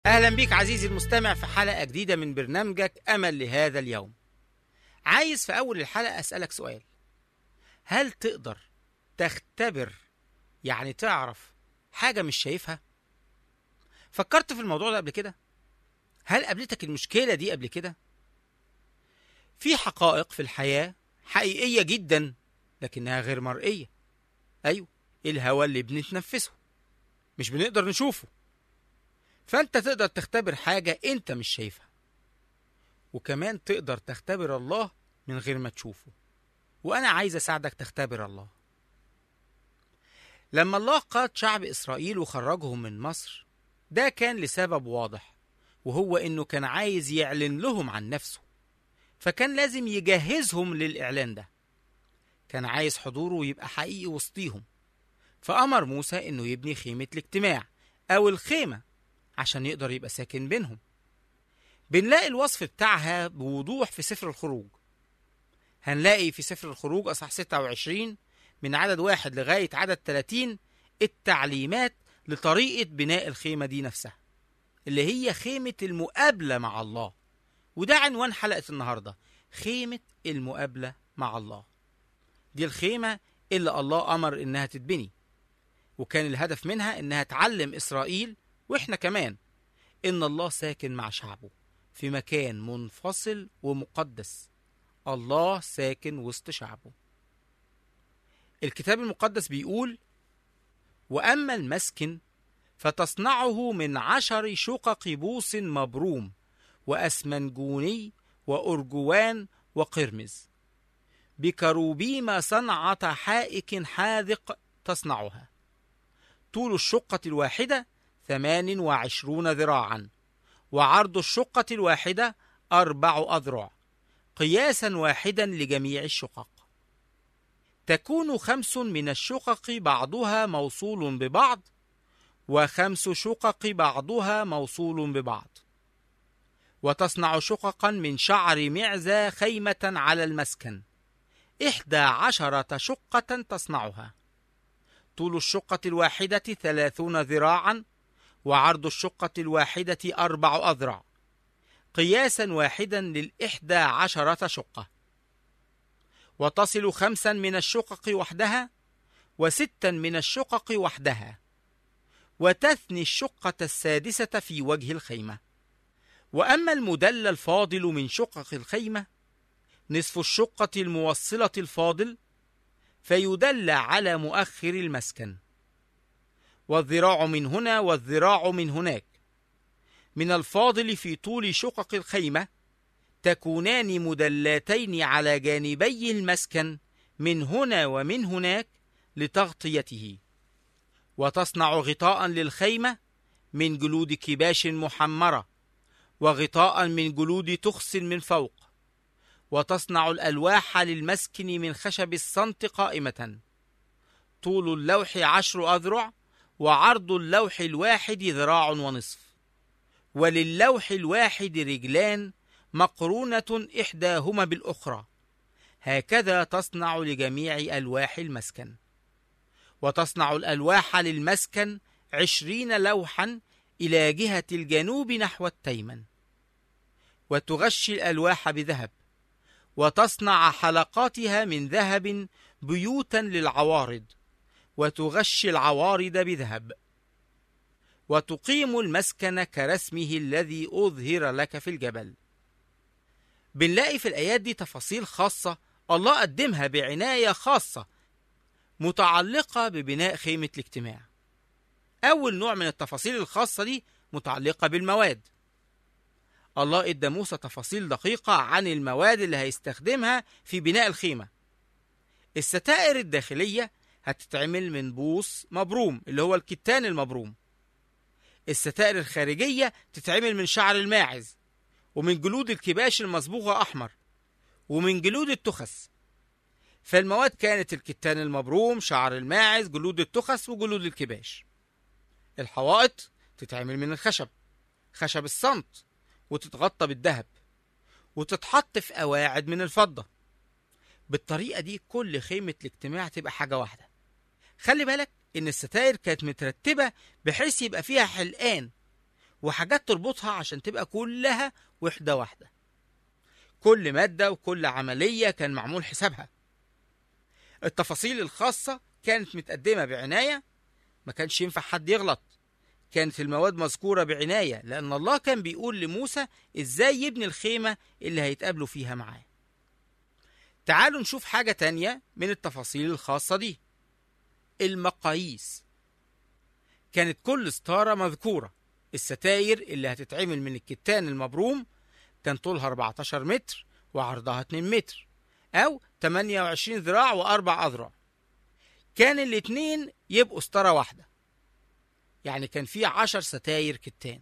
أهلا بيك عزيزي المستمع في حلقة جديدة من برنامجك أمل لهذا اليوم عايز في أول الحلقة أسألك سؤال هل تقدر تختبر يعني تعرف حاجة مش شايفها؟ فكرت في الموضوع ده قبل كده؟ هل قابلتك المشكلة دي قبل كده؟ في حقائق في الحياة حقيقية جدا لكنها غير مرئية أيوة الهواء اللي بنتنفسه مش بنقدر نشوفه فأنت تقدر تختبر حاجة أنت مش شايفها وكمان تقدر تختبر الله من غير ما تشوفه وأنا عايز أساعدك تختبر الله لما الله قاد شعب إسرائيل وخرجهم من مصر ده كان لسبب واضح وهو إنه كان عايز يعلن لهم عن نفسه فكان لازم يجهزهم للإعلان ده كان عايز حضوره يبقى حقيقي وسطيهم فأمر موسى إنه يبني خيمة الاجتماع أو الخيمة عشان يقدر يبقى ساكن بينهم بنلاقي الوصف بتاعها بوضوح في سفر الخروج هنلاقي في سفر الخروج أصح 26 من عدد واحد لغاية عدد 30 التعليمات لطريقة بناء الخيمة دي نفسها اللي هي خيمة المقابلة مع الله وده عنوان حلقة النهاردة خيمة المقابلة مع الله دي الخيمة اللي الله أمر إنها تتبني وكان الهدف منها إنها تعلم إسرائيل وإحنا كمان إن الله ساكن مع شعبه في مكان منفصل ومقدس الله ساكن وسط شعبه الكتاب المقدس بيقول وأما المسكن فتصنعه من عشر شقق بوص مبروم وأسمنجوني وأرجوان وقرمز بكروبيم صنعة حائك حاذق تصنعها طول الشقة الواحدة ثمان وعشرون ذراعا وعرض الشقة الواحدة أربع أذرع قياسا واحدا لجميع الشقق تكون خمس من الشقق بعضها موصول ببعض وخمس شقق بعضها موصول ببعض وتصنع شققا من شعر معزة خيمة على المسكن إحدى عشرة شقة تصنعها طول الشقة الواحدة ثلاثون ذراعا وعرض الشقة الواحدة أربع أذرع قياسا واحدا للإحدى عشرة شقة وتصل خمسا من الشقق وحدها وستا من الشقق وحدها وتثني الشقة السادسة في وجه الخيمة وأما المدل الفاضل من شقق الخيمة نصف الشقة الموصلة الفاضل فيدل على مؤخر المسكن والذراع من هنا والذراع من هناك من الفاضل في طول شقق الخيمة تكونان مدلاتين على جانبي المسكن من هنا ومن هناك لتغطيته وتصنع غطاء للخيمة من جلود كباش محمرة وغطاء من جلود تخس من فوق وتصنع الألواح للمسكن من خشب الصمت قائمة طول اللوح عشر أذرع وعرض اللوح الواحد ذراع ونصف وللوح الواحد رجلان مقرونة إحداهما بالأخرى هكذا تصنع لجميع ألواح المسكن وتصنع الألواح للمسكن عشرين لوحا إلى جهة الجنوب نحو التيمن وتغشي الألواح بذهب وتصنع حلقاتها من ذهب بيوتا للعوارض وتغشي العوارض بذهب وتقيم المسكن كرسمه الذي أظهر لك في الجبل بنلاقي في الآيات دي تفاصيل خاصة الله قدمها بعناية خاصة متعلقة ببناء خيمة الاجتماع أول نوع من التفاصيل الخاصة دي متعلقة بالمواد الله ادى موسى تفاصيل دقيقة عن المواد اللي هيستخدمها في بناء الخيمة الستائر الداخلية هتتعمل من بوص مبروم اللي هو الكتان المبروم الستائر الخارجية تتعمل من شعر الماعز ومن جلود الكباش المصبوغة أحمر ومن جلود التخس فالمواد كانت الكتان المبروم شعر الماعز جلود التخس وجلود الكباش الحوائط تتعمل من الخشب خشب الصمت وتتغطى بالذهب وتتحط في قواعد من الفضة بالطريقة دي كل خيمة الاجتماع تبقى حاجة واحدة خلي بالك إن الستاير كانت مترتبة بحيث يبقى فيها حلقان وحاجات تربطها عشان تبقى كلها وحدة واحدة كل مادة وكل عملية كان معمول حسابها التفاصيل الخاصة كانت متقدمة بعناية ما كانش ينفع حد يغلط كانت المواد مذكورة بعناية لأن الله كان بيقول لموسى إزاي يبني الخيمة اللي هيتقابلوا فيها معاه تعالوا نشوف حاجة تانية من التفاصيل الخاصة دي المقاييس كانت كل ستارة مذكورة الستاير اللي هتتعمل من الكتان المبروم كان طولها 14 متر وعرضها 2 متر أو 28 ذراع وأربع أذرع كان الاتنين يبقوا ستارة واحدة يعني كان في 10 ستاير كتان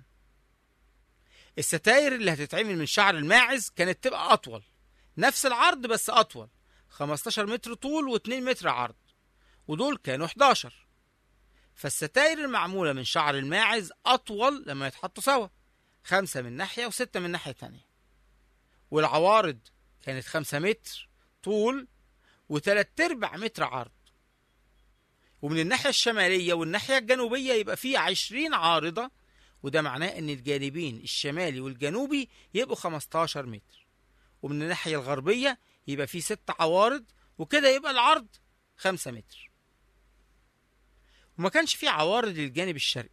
الستاير اللي هتتعمل من شعر الماعز كانت تبقى أطول نفس العرض بس أطول 15 متر طول و2 متر عرض ودول كانوا 11 فالستاير المعمولة من شعر الماعز أطول لما يتحطوا سوا خمسة من ناحية وستة من ناحية تانية والعوارض كانت خمسة متر طول وتلات أرباع متر عرض ومن الناحية الشمالية والناحية الجنوبية يبقى فيه عشرين عارضة وده معناه ان الجانبين الشمالي والجنوبي يبقوا 15 متر ومن الناحية الغربية يبقى فيه ست عوارض وكده يبقى العرض 5 متر وما كانش فيه عوارض للجانب الشرقي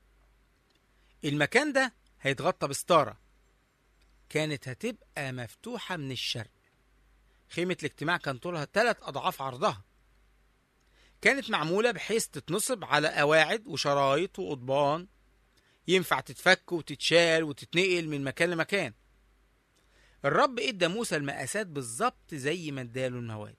المكان ده هيتغطى بستارة كانت هتبقى مفتوحة من الشرق خيمة الاجتماع كان طولها ثلاث أضعاف عرضها كانت معمولة بحيث تتنصب على قواعد وشرايط وقضبان ينفع تتفك وتتشال وتتنقل من مكان لمكان الرب ادى موسى المقاسات بالظبط زي ما اداله المواد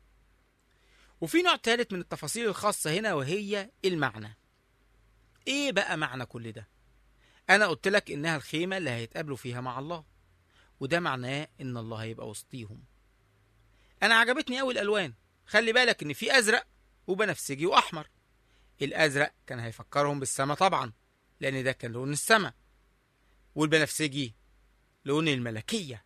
وفي نوع تالت من التفاصيل الخاصة هنا وهي المعنى ايه بقى معنى كل ده انا قلت لك انها الخيمة اللي هيتقابلوا فيها مع الله وده معناه ان الله هيبقى وسطيهم انا عجبتني قوي الالوان خلي بالك ان في ازرق وبنفسجي واحمر الازرق كان هيفكرهم بالسما طبعا لان ده كان لون السما والبنفسجي لون الملكية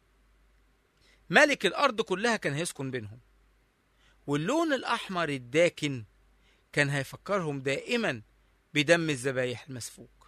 ملك الارض كلها كان هيسكن بينهم واللون الاحمر الداكن كان هيفكرهم دائما بدم الذبايح المسفوك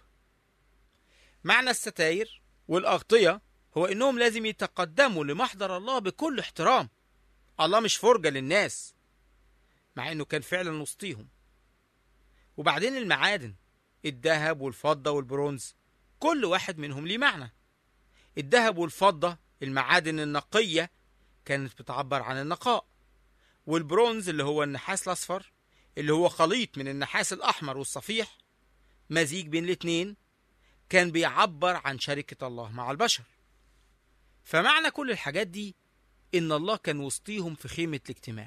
معنى الستاير والاغطيه هو انهم لازم يتقدموا لمحضر الله بكل احترام الله مش فرجه للناس مع انه كان فعلا وسطيهم وبعدين المعادن الذهب والفضه والبرونز كل واحد منهم ليه معنى الذهب والفضه المعادن النقيه كانت بتعبر عن النقاء والبرونز اللي هو النحاس الاصفر اللي هو خليط من النحاس الاحمر والصفيح مزيج بين الاتنين كان بيعبر عن شركة الله مع البشر فمعنى كل الحاجات دي إن الله كان وسطيهم في خيمة الاجتماع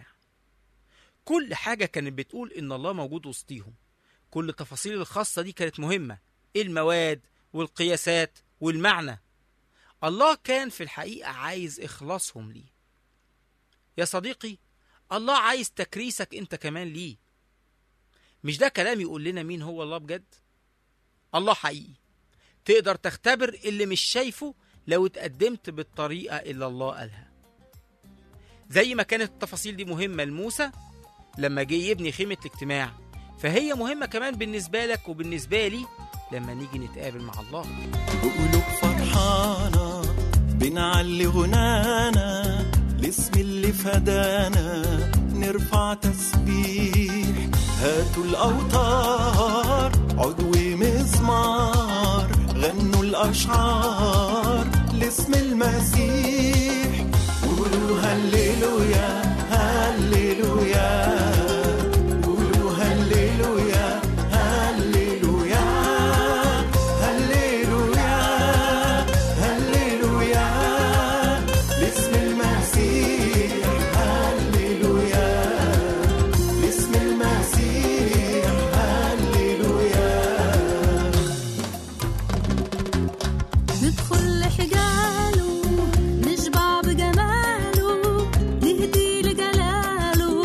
كل حاجة كانت بتقول إن الله موجود وسطيهم كل التفاصيل الخاصة دي كانت مهمة المواد والقياسات والمعنى الله كان في الحقيقة عايز إخلاصهم ليه يا صديقي الله عايز تكريسك أنت كمان ليه مش ده كلام يقول لنا مين هو الله بجد الله حقيقي تقدر تختبر اللي مش شايفه لو اتقدمت بالطريقة اللي الله قالها زي ما كانت التفاصيل دي مهمة لموسى لما جه يبني خيمة الاجتماع فهي مهمة كمان بالنسبة لك وبالنسبة لي لما نيجي نتقابل مع الله بقلوب فرحانة بنعلي غنانا لاسم اللي فدانا نرفع تسبيح هاتوا الأوتار عضو مزمار غنوا الأشعار لاسم المسيح قولوا هللويا هللويا قولوا هللويا هللويا هللويا هللويا لاسم المسيح هللويا لاسم المسيح هللويا ندخل لحجاله نشبع بجماله نهدي لجلاله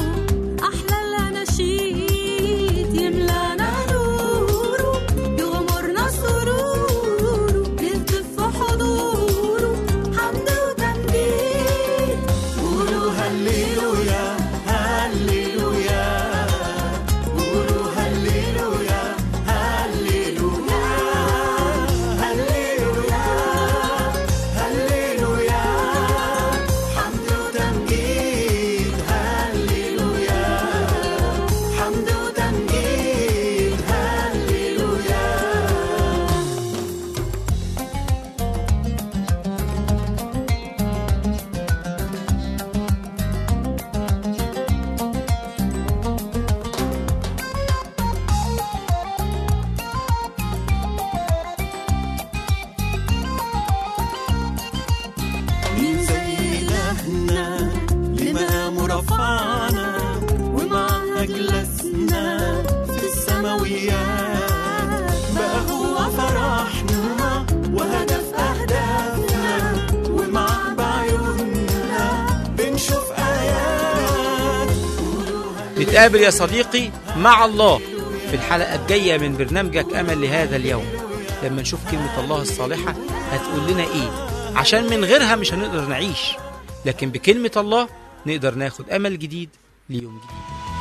ونتقابل يا صديقي مع الله في الحلقة الجاية من برنامجك أمل لهذا اليوم لما نشوف كلمة الله الصالحة هتقول لنا إيه عشان من غيرها مش هنقدر نعيش لكن بكلمة الله نقدر ناخد أمل جديد ليوم جديد